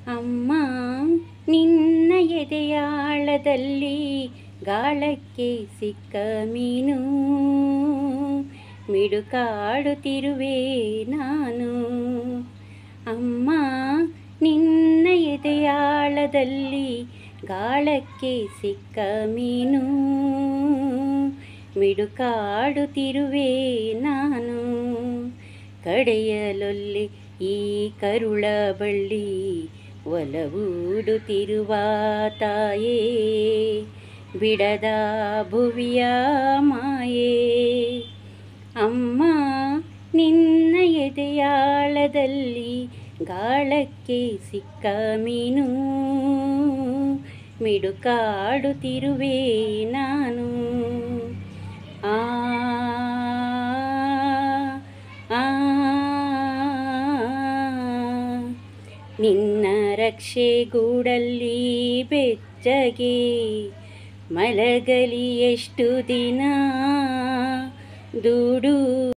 ಅಮ್ಮ ನಿನ್ನ ಎದೆಯಾಳದಲ್ಲಿ ಗಾಳಕ್ಕೆ ಸಿಕ್ಕ ಮೀನು ಮಿಡುಕಾಡುತ್ತಿರುವೆ ನಾನು ಅಮ್ಮ ನಿನ್ನ ಎದೆಯಾಳದಲ್ಲಿ ಗಾಳಕ್ಕೆ ಸಿಕ್ಕ ಮೀನು ಮಿಡುಕಾಡುತ್ತಿರುವೆ ನಾನು ಕಡೆಯಲೊಲ್ಲೆ ಈ ಕರುಳ ಬಳ್ಳಿ ಒಲವೂಡುತ್ತಿರುವ ತಾಯೇ ಬಿಡದ ಭುವಿಯ ಮಾಯೇ ಅಮ್ಮ ನಿನ್ನ ಎದೆಯಾಳದಲ್ಲಿ ಗಾಳಕ್ಕೆ ಸಿಕ್ಕ ಮೀನು ಮಿಡುಕಾಡುತ್ತಿರುವೆ ನಾನು ಆ ಆ ನಿನ್ನ ರಕ್ಷೆ ಗೂಡಲ್ಲಿ ಬೆಚ್ಚಗೆ ಮಲಗಲಿ ಎಷ್ಟು ದಿನ ದೂಡು